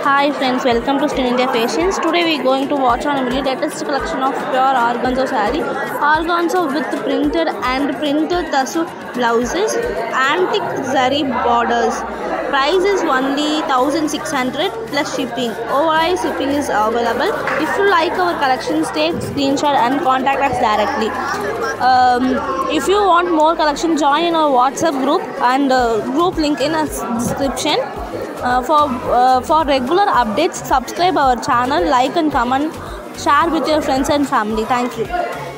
Hi friends, welcome to Skin India Fashions. Today we are going to watch on a really latest collection of pure organza saree. Organza with printed and printed tassel blouses, antique zari borders. Price is only 1600 plus shipping. Overall shipping is available. If you like our collections, take screenshot and contact us directly. Um, if you want more collection, join in our WhatsApp group and uh, group link in a description. Uh, for uh, for regular updates subscribe our channel like and comment share with your friends and family thank you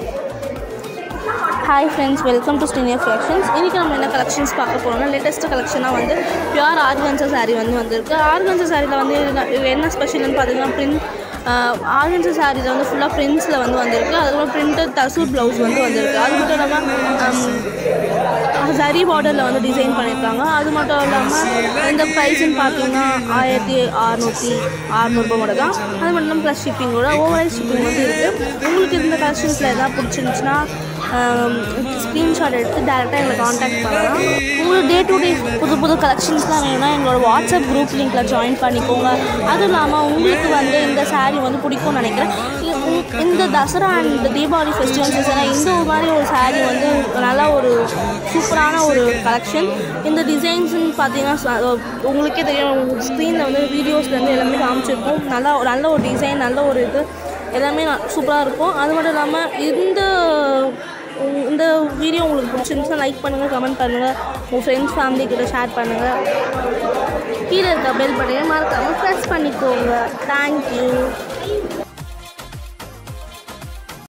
hi friends welcome to ஸ்டினியர் fashions இன்றைக்கி நம்ம என்ன collections பார்க்க போகிறோம்னா latest கலெக்ஷனாக வந்து pure organza saree வந்து வந்திருக்கு organza சாரியில் வந்து இது என்ன ஸ்பெஷல்னு பார்த்தீங்கன்னா பிரிண்ட் ஆர்கன்சா சாரியில் வந்து ஃபுல்லாக பிரிண்ட்ஸில் வந்து வந்திருக்கு அதுக்கப்புறம் பிரிண்டட் தசூர் ப்ளவுஸ் வந்து வந்திருக்கு அது மட்டும் இல்லாமல் சரி பார்டரில் வந்து டிசைன் பண்ணியிருக்காங்க அது மட்டும் இல்லாமல் இந்த ப்ரைஸ்ன்னு பார்த்தீங்கன்னா ஆயிரத்தி அறநூற்றி அறநூறுபா மட்டும் தான் அது மட்டும் இல்லாமல் ப்ளஸ் ஷிப்பிங்கோட ஓவரால் ஷிப்பிங் வந்து இருக்குது உங்களுக்கு இந்த கலெக்ஷன்ஸில் எதாவது பிடிச்சிருந்துச்சுன்னா ஸ்க்ரீன்ஷாட் எடுத்து டேரெக்டாக எங்களை காண்டாக்ட் பண்ணலாம் உங்களுக்கு டே டு டே புது புது கலெக்ஷன்ஸ்லாம் வேணும்னா எங்களோட வாட்ஸ்அப் குரூப் லிங்க்கில் ஜாயின் பண்ணிக்கோங்க அதுவும் இல்லாமல் உங்களுக்கு வந்து இந்த saree வந்து பிடிக்கும்னு நினைக்கிறேன் இ- உ- இந்த தசரா அண்ட் தீபாவளி ஃபெஸ்டிவல் சீசனாக இந்த ஒரு மாதிரி ஒரு saree வந்து நல்ல ஒரு சூப்பரான ஒரு கலெக்ஷன் இந்த டிசைன்ஸ்னு பார்த்தீங்கன்னா ச- உங்களுக்கே தெரியும் ஸ்க்ரீனில் வந்து வீடியோஸ்லேருந்து எல்லாமே காமிச்சிருக்கும் நல்லா நல்ல ஒரு டிசைன் நல்ல ஒரு இது எல்லாமே சூப்பராக இருக்கும் அது மட்டும் இல்லாமல் இந்த உங்க- இந்த வீடியோ உங்களுக்கு பிடிச்சிருந்துச்சுன்னா லைக் பண்ணுங்கள் கமெண்ட் பண்ணுங்கள் உங்கள் ஃப்ரெண்ட்ஸ் ஃபேமிலி கிட்ட ஷேர் பண்ணுங்கள் கீழே இருக்க பெல் பட்டனை மறக்காமல் ப்ரெஸ் பண்ணிக்கோங்க தேங்க்யூ